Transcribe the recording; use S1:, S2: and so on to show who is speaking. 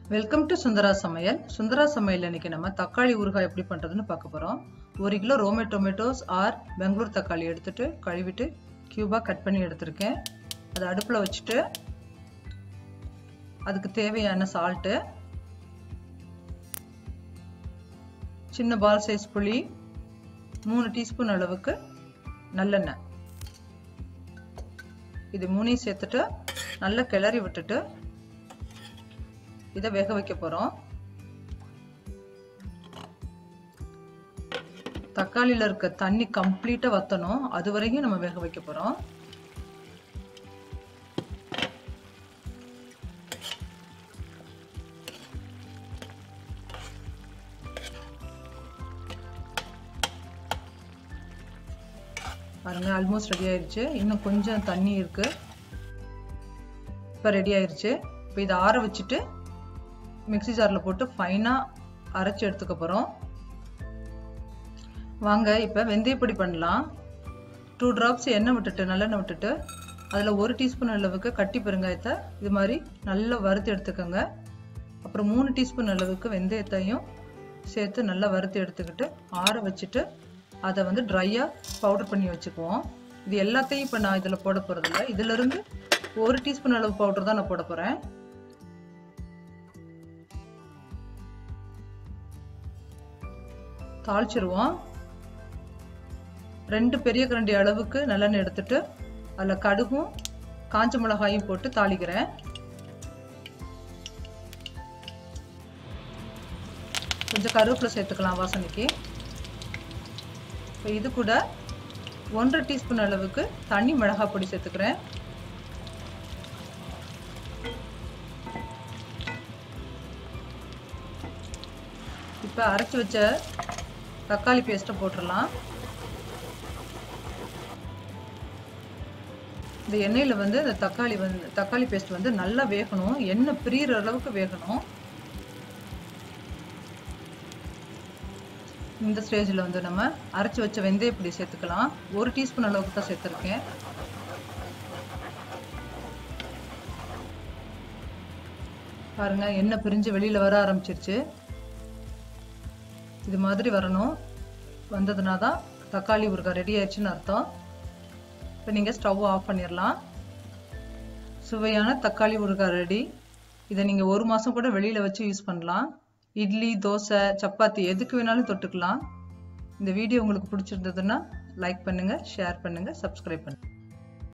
S1: welcome to Sundara சமையல் சுந்தரா சமையல் இன்னைக்கு நம்ம தக்காளி ஊறுகாய் எப்படி பண்றதுன்னு பார்க்க போறோம் ஒரு கிலோ ரோமே டொமேட்டோஸ் ஆர் பெங்களூர் தக்காளி எடுத்துட்டு கழுவிட்டு கியூபா கட் பண்ணி எடுத்திருக்கேன் அதை அடுப்பில் வச்சுட்டு அதுக்கு தேவையான சால்ட்டு சின்ன பால் சைஸ் புளி மூணு டீஸ்பூன் அளவுக்கு நல்லெண்ணெய் இது மூணையும் சேர்த்துட்டு நல்லா கிளறி விட்டுட்டு இதை வேக வைக்க போகிறோம் தக்காளியில் இருக்க தண்ணி கம்ப்ளீட்டாக வற்றணும் அது வரைக்கும் நம்ம வேக வைக்க போகிறோம் பாருங்க ஆல்மோஸ்ட் ரெடி ஆயிடுச்சு இன்னும் கொஞ்சம் தண்ணி இருக்கு இப்போ ரெடி ஆயிடுச்சு இப்போ இதை ஆற வச்சுட்டு மிக்சி ஜாரில் போட்டு ஃபைனாக அரைச்சி எடுத்துக்க போகிறோம் வாங்க இப்போ வெந்தயப்பொடி பண்ணலாம் டூ ட்ராப்ஸ் எண்ணெய் விட்டுட்டு நல்லெண்ணெய் விட்டுட்டு அதில் ஒரு டீஸ்பூன் அளவுக்கு கட்டி பெருங்காயத்தை இது மாதிரி நல்லா வறுத்து எடுத்துக்கோங்க அப்புறம் மூணு டீஸ்பூன் அளவுக்கு வெந்தயத்தையும் சேர்த்து நல்லா வறுத்து எடுத்துக்கிட்டு ஆற வச்சுட்டு அதை வந்து ட்ரையாக பவுடர் பண்ணி வச்சுக்குவோம் இது எல்லாத்தையும் இப்போ நான் இதில் போட போகிறதில்ல இதிலிருந்து ஒரு டீஸ்பூன் அளவு பவுடர் தான் நான் போட போகிறேன் தாளிச்சிருவோம் ரெண்டு பெரிய கரண்டி அளவுக்கு நல்லெண்ணெய் எடுத்துட்டு அதில் கடுகும் காஞ்ச மிளகாயும் போட்டு தாளிக்கிறேன் கொஞ்சம் கருவேப்பிலை சேர்த்துக்கலாம் வாசனைக்கு இப்போ இது கூட ஒன்றரை டீஸ்பூன் அளவுக்கு தண்ணி மிளகாய் பொடி சேர்த்துக்கிறேன் இப்போ அரைச்சி வச்ச தக்காளி பேஸ்ட்டை போட்டுடலாம் இந்த எண்ணெயில் வந்து இந்த தக்காளி வந்து தக்காளி பேஸ்ட் வந்து நல்லா வேகணும் எண்ணெய் பிரியிற அளவுக்கு வேகணும் இந்த ஸ்டேஜில் வந்து நம்ம அரைச்சி வச்ச வெந்தயப்பொடி சேர்த்துக்கலாம் ஒரு டீஸ்பூன் அளவுக்கு தான் சேர்த்துருக்கேன் பாருங்க எண்ணெய் பிரிஞ்சு வெளியில் வர ஆரம்பிச்சிருச்சு இது மாதிரி வரணும் வந்ததுனா தான் தக்காளி ஊறுகாய் ரெடி ஆயிடுச்சுன்னு அர்த்தம் இப்போ நீங்கள் ஸ்டவ் ஆஃப் பண்ணிடலாம் சுவையான தக்காளி ஊறுகாய் ரெடி இதை நீங்கள் ஒரு மாதம் கூட வெளியில் வச்சு யூஸ் பண்ணலாம் இட்லி தோசை சப்பாத்தி எதுக்கு வேணாலும் தொட்டுக்கலாம் இந்த வீடியோ உங்களுக்கு பிடிச்சிருந்ததுன்னா லைக் பண்ணுங்கள் ஷேர் பண்ணுங்கள் சப்ஸ்கிரைப் பண்ணுங்கள்